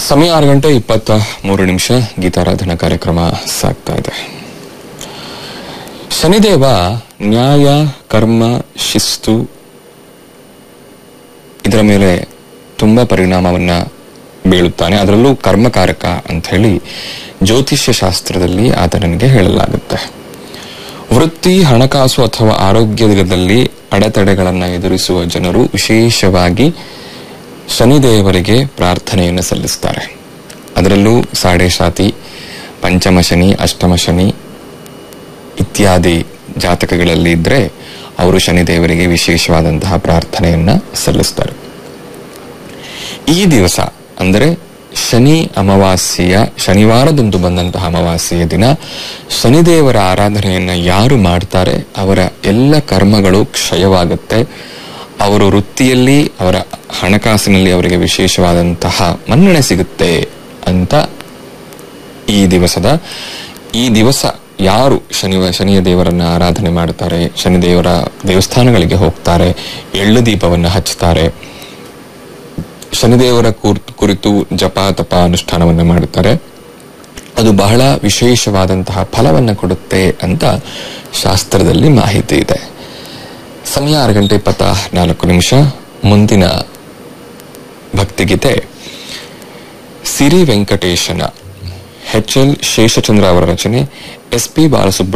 ಸಮಯ ಆರು ಗಂಟೆ ಇಪ್ಪತ್ತ ಮೂರು ನಿಮಿಷ ಗೀತಾರಾಧನಾ ಕಾರ್ಯಕ್ರಮ ಸಾಗ್ತಾ ಇದೆ ಶನಿದೇವ ನ್ಯಾಯ ಕರ್ಮ ಶಿಸ್ತು ಇದರ ಮೇಲೆ ತುಂಬಾ ಪರಿಣಾಮವನ್ನ ಬೀಳುತ್ತಾನೆ ಅದರಲ್ಲೂ ಕರ್ಮಕಾರಕ ಅಂತ ಹೇಳಿ ಜ್ಯೋತಿಷ್ಯ ಶಾಸ್ತ್ರದಲ್ಲಿ ಆತನಿಗೆ ಹೇಳಲಾಗುತ್ತೆ ವೃತ್ತಿ ಹಣಕಾಸು ಅಥವಾ ಆರೋಗ್ಯದಲ್ಲಿ ಅಡೆತಡೆಗಳನ್ನು ಎದುರಿಸುವ ಜನರು ವಿಶೇಷವಾಗಿ ಶನಿದೇವರಿಗೆ ಪ್ರಾರ್ಥನೆಯನ್ನು ಸಲ್ಲಿಸ್ತಾರೆ ಅದರಲ್ಲೂ ಸಾಡೆ ಶಾತಿ ಪಂಚಮ ಶನಿ ಅಷ್ಟಮ ಶನಿ ಇತ್ಯಾದಿ ಜಾತಕಗಳಲ್ಲಿ ಇದ್ರೆ ಅವರು ಶನಿದೇವರಿಗೆ ವಿಶೇಷವಾದಂತಹ ಪ್ರಾರ್ಥನೆಯನ್ನ ಸಲ್ಲಿಸ್ತಾರೆ ಈ ದಿವಸ ಅಂದರೆ ಶನಿ ಅಮಾವಾಸ್ಯೆಯ ಶನಿವಾರದಂದು ಬಂದಂತಹ ಅಮಾವಾಸ್ಯೆಯ ದಿನ ಶನಿದೇವರ ಆರಾಧನೆಯನ್ನ ಯಾರು ಮಾಡ್ತಾರೆ ಅವರ ಎಲ್ಲ ಕರ್ಮಗಳು ಕ್ಷಯವಾಗುತ್ತೆ ಅವರು ವೃತ್ತಿಯಲ್ಲಿ ಅವರ ಹಣಕಾಸಿನಲ್ಲಿ ಅವರಿಗೆ ವಿಶೇಷವಾದಂತಹ ಮನ್ನಣೆ ಸಿಗುತ್ತೆ ಅಂತ ಈ ದಿವಸದ ಈ ದಿವಸ ಯಾರು ಶನಿವ ಶನಿಯ ದೇವರನ್ನ ಆರಾಧನೆ ಮಾಡ್ತಾರೆ ಶನಿದೇವರ ದೇವಸ್ಥಾನಗಳಿಗೆ ಹೋಗ್ತಾರೆ ಎಳ್ಳು ದೀಪವನ್ನು ಹಚ್ಚುತ್ತಾರೆ ಶನಿದೇವರ ಕುರ್- ಕುರಿತು ಜಪ ತಪ ಅನುಷ್ಠಾನವನ್ನು ಮಾಡುತ್ತಾರೆ ಅದು ಬಹಳ ವಿಶೇಷವಾದಂತಹ ಫಲವನ್ನು ಕೊಡುತ್ತೆ ಅಂತ ಶಾಸ್ತ್ರದಲ್ಲಿ ಮಾಹಿತಿ ಇದೆ ಸಮಯ ಆರು ಗಂಟೆ ಇಪ್ಪತ್ತ ನಾಲ್ಕು ನಿಮಿಷ ಮುಂದಿನ ಭಕ್ತಿಗೀತೆ ಸಿರಿ ವೆಂಕಟೇಶನ ಎಚ್ ಎಲ್ ಶೇಷಚಂದ್ರ ಅವರ ರಚನೆ ಎಸ್ ಪಿ ಬಾಲಸುಬ್ರ